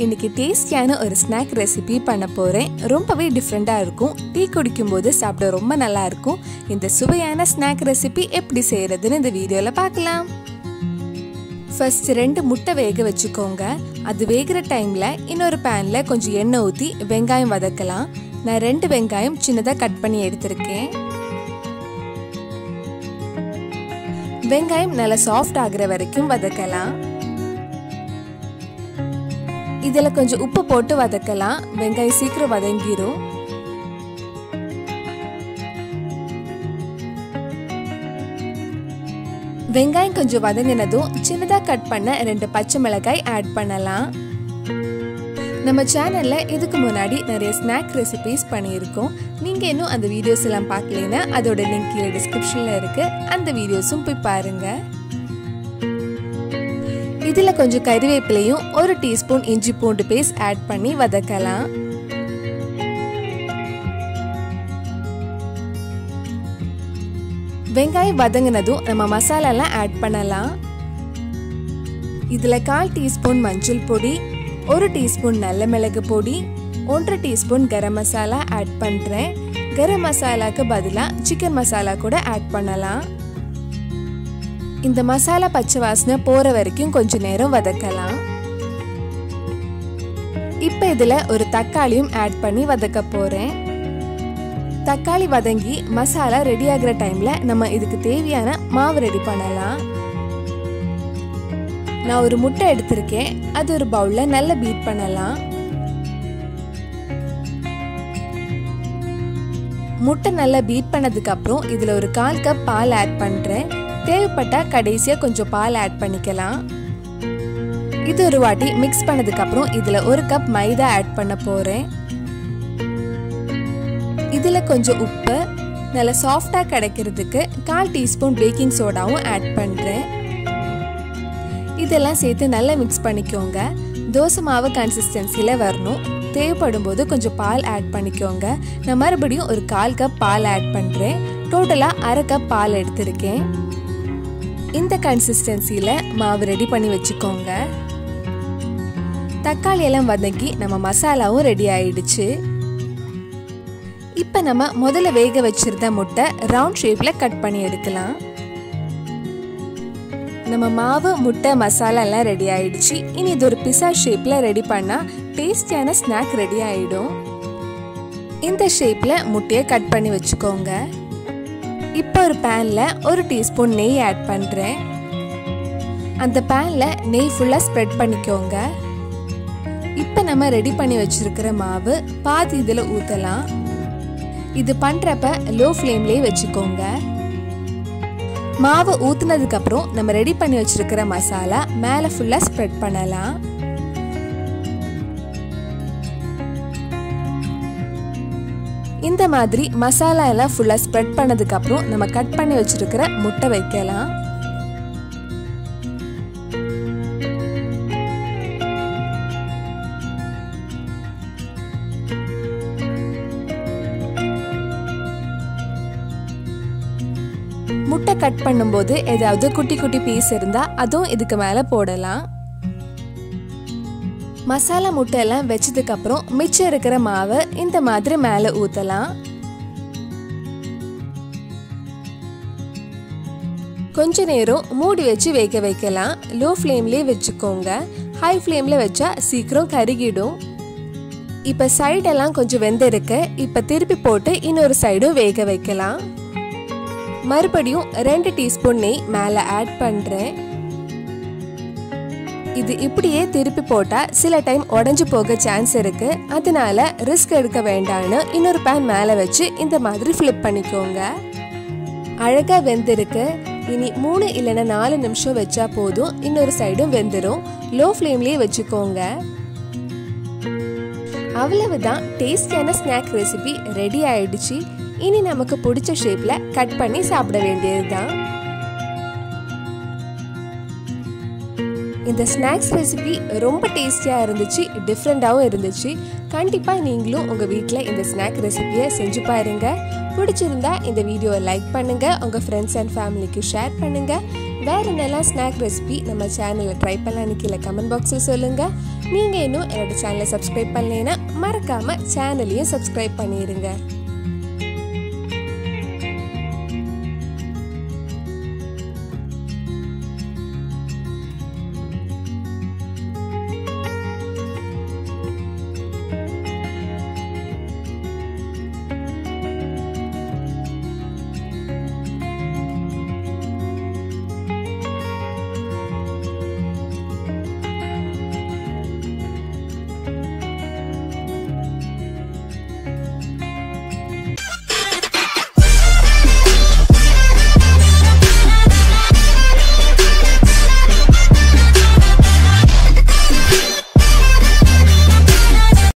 இன்னைக்கு டேஸ்டியான ஒரு ஸ்நாக் ரெசிபி பண்ண போகிறேன் ரொம்பவே டிஃப்ரெண்ட்டாக இருக்கும் டீ குடிக்கும்போது சாப்பிட ரொம்ப நல்லா இருக்கும் இந்த சுவையான ஸ்நாக் ரெசிபி எப்படி செய்கிறதுன்னு இந்த வீடியோவில் பார்க்கலாம் ஃபர்ஸ்ட் ரெண்டு முட்டை வேக வச்சுக்கோங்க அது வேகிற டைமில் இன்னொரு பேனில் கொஞ்சம் எண்ணெய் ஊற்றி வெங்காயம் வதக்கலாம் நான் ரெண்டு வெங்காயம் சின்னதாக கட் பண்ணி எடுத்திருக்கேன் வெங்காயம் நல்லா சாஃப்ட் ஆகுற வரைக்கும் வதக்கலாம் இதில் கொஞ்சம் உப்பு போட்டு வதக்கலாம் வெங்காயம் சீக்கிரம் வதங்கிரும் வெங்காயம் கொஞ்சம் வதங்கினதும் சின்னதாக கட் பண்ண ரெண்டு பச்சை மிளகாய் ஆட் பண்ணலாம் நம்ம சேனலில் இதுக்கு முன்னாடி நிறைய ஸ்நாக் ரெசிபிஸ் பண்ணியிருக்கோம் நீங்கள் இன்னும் அந்த வீடியோஸ் எல்லாம் பார்க்கலனா அதோட லிங்க் கீழே டிஸ்கிரிப்ஷனில் இருக்குது அந்த வீடியோஸும் போய் பாருங்கள் இதில் கொஞ்சம் கறிவேப்பிலையும் ஒரு டீஸ்பூன் இஞ்சி பூண்டு பேஸ்ட் ஆட் பண்ணி வதக்கலாம் வெங்காயம் வதங்கினதும் நம்ம மசாலாலாம் ஆட் பண்ணலாம் இதில் கால் டீஸ்பூன் மஞ்சள் பொடி ஒரு டீஸ்பூன் நல்ல மிளகு பொடி ஒன்றரை டீஸ்பூன் கரம் மசாலா ஆட் பண்ணுறேன் கரம் மசாலாக்கு பதிலாக சிக்கன் மசாலா கூட ஆட் பண்ணலாம் இந்த மசாலா பச்சை வாசனை போகிற வரைக்கும் கொஞ்ச நேரம் வதக்கலாம் இப்போ இதில் ஒரு தக்காளியும் ஆட் பண்ணி வதக்க போகிறேன் தக்காளி வதங்கி மசாலா ரெடி ஆகிற டைமில் நம்ம இதுக்கு தேவையான மாவு ரெடி பண்ணலாம் நான் ஒரு முட்டை எடுத்திருக்கேன் அது ஒரு பவுலில் நல்லா பீட் பண்ணலாம் முட்டை நல்லா பீட் பண்ணதுக்கு அப்புறம் இதில் ஒரு கால் கப் பால் ஆட் பண்ணுறேன் தேவைப்பட்டா கடைசியாக கொஞ்சம் பால் ஆட் பண்ணிக்கலாம் இது ஒரு வாட்டி மிக்ஸ் பண்ணதுக்கு அப்புறம் இதில் ஒரு கப் மைதா ஆட் பண்ண போகிறேன் இதில் கொஞ்சம் உப்பு நல்லா சாஃப்டாக கிடைக்கிறதுக்கு கால் டீஸ்பூன் பேக்கிங் சோடாவும் ஆட் பண்ணுறேன் இதெல்லாம் சேர்த்து நல்லா மிக்ஸ் பண்ணிக்கோங்க தோசை மாவு கன்சிஸ்டன்சியில் வரணும் தேவைப்படும் போது கொஞ்சம் பால் ஆட் பண்ணிக்கோங்க நான் மறுபடியும் ஒரு கால் கப் பால் ஆட் பண்ணுறேன் டோட்டலாக அரை கப் பால் எடுத்திருக்கேன் இந்த கன்சிஸ்டன்சியில் மாவு ரெடி பண்ணி வச்சுக்கோங்க தக்காளி எல்லாம் வதக்கி நம்ம மசாலாவும் ரெடி ஆயிடுச்சு இப்போ நம்ம முதல்ல வேக வச்சிருந்த முட்டை ரவுண்ட் ஷேப்பில் கட் பண்ணி எடுக்கலாம் நம்ம மாவு முட்டை மசாலா எல்லாம் ரெடி ஆயிடுச்சு இனி இது ஒரு பிஸா ஷேப்பில் ரெடி பண்ணால் டேஸ்டியான ஸ்நாக் ரெடி ஆயிடும் இந்த ஷேப்பில் முட்டையை கட் பண்ணி வச்சுக்கோங்க இப்போ ஒரு பேனில் ஒரு டீஸ்பூன் நெய் ஆட் பண்ணுறேன் அந்த பேனில் நெய் ஃபுல்லாக ஸ்ப்ரெட் பண்ணிக்கோங்க இப்போ நம்ம ரெடி பண்ணி வச்சிருக்கிற மாவு பாதி இதில் ஊற்றலாம் இது பண்ணுறப்ப லோ ஃப்ளேம்லேயே வச்சுக்கோங்க மாவு ஊற்றுனதுக்கு அப்புறம் நம்ம ரெடி பண்ணி வச்சிருக்கிற மசாலா மேலே ஃபுல்லாக ஸ்ப்ரெட் பண்ணலாம் இந்த மாதிரி மசாலா எல்லாம் ஃபுல்லாக ஸ்ப்ரெட் பண்ணதுக்கு அப்புறம் நம்ம கட் பண்ணி வச்சிருக்கிற முட்டை வைக்கலாம் முட்டை கட் பண்ணும்போது ஏதாவது குட்டி குட்டி பீஸ் இருந்தால் அதுவும் இதுக்கு மேலே போடலாம் மசாலா முட்டையெல்லாம் வச்சதுக்கு அப்புறம் மிச்சம் இருக்கிற மாவை இந்த மாதிரி மேலே ஊற்றலாம் கொஞ்ச நேரம் மூடி வச்சு வேக வைக்கலாம் லோ ஃப்ளேம்லேயே வச்சுக்கோங்க ஹை ஃப்ளேமில் வச்சா சீக்கிரம் கருகிடும் இப்போ சைடெல்லாம் கொஞ்சம் வெந்திருக்கு இப்போ திருப்பி போட்டு இன்னொரு சைடும் வேக வைக்கலாம் மறுபடியும் ரெண்டு டீஸ்பூன் நெய் மேலே ஆட் பண்ணுறேன் இது இப்படியே திருப்பி போட்டால் சில டைம் உடஞ்சி போக சான்ஸ் இருக்கு அதனால ரிஸ்க் எடுக்க வேண்டாம்னு இன்னொரு பேன் மேலே வச்சு இந்த மாதிரி ஃப்ளிப் பண்ணிக்கோங்க அழகாக வெந்திருக்கு இனி மூணு இல்லைன்னா நாலு நிமிஷம் வச்சா போதும் இன்னொரு சைடும் வெந்துடும் லோ ஃப்ளேம்லேயே வச்சுக்கோங்க அவ்வளவுதான் டேஸ்டியான ஸ்நாக் ரெசிபி ரெடி ஆயிடுச்சு இனி நமக்கு பிடிச்ச ஷேப்ல கட் பண்ணி சாப்பிட வேண்டியதுதான் இந்த ஸ்நாக்ஸ் ரெசிபி ரொம்ப டேஸ்டியாக இருந்துச்சு டிஃப்ரெண்ட்டாகவும் இருந்துச்சு கண்டிப்பாக நீங்களும் உங்கள் வீட்டில் இந்த ஸ்நாக் ரெசிபியை செஞ்சு பாருங்க பிடிச்சிருந்தா இந்த வீடியோவை லைக் பண்ணுங்க உங்கள் ஃப்ரெண்ட்ஸ் அண்ட் ஃபேமிலிக்கு ஷேர் பண்ணுங்க வேற என்னெல்லாம் ஸ்நாக் ரெசிபி நம்ம சேனலில் ட்ரை பண்ணலான்னு கீழே கமெண்ட் பாக்ஸில் சொல்லுங்கள் நீங்கள் இன்னும் என்னோட சேனலை சப்ஸ்கிரைப் பண்ணலைன்னா மறக்காமல் சேனலையும் சப்ஸ்கிரைப் பண்ணிடுங்க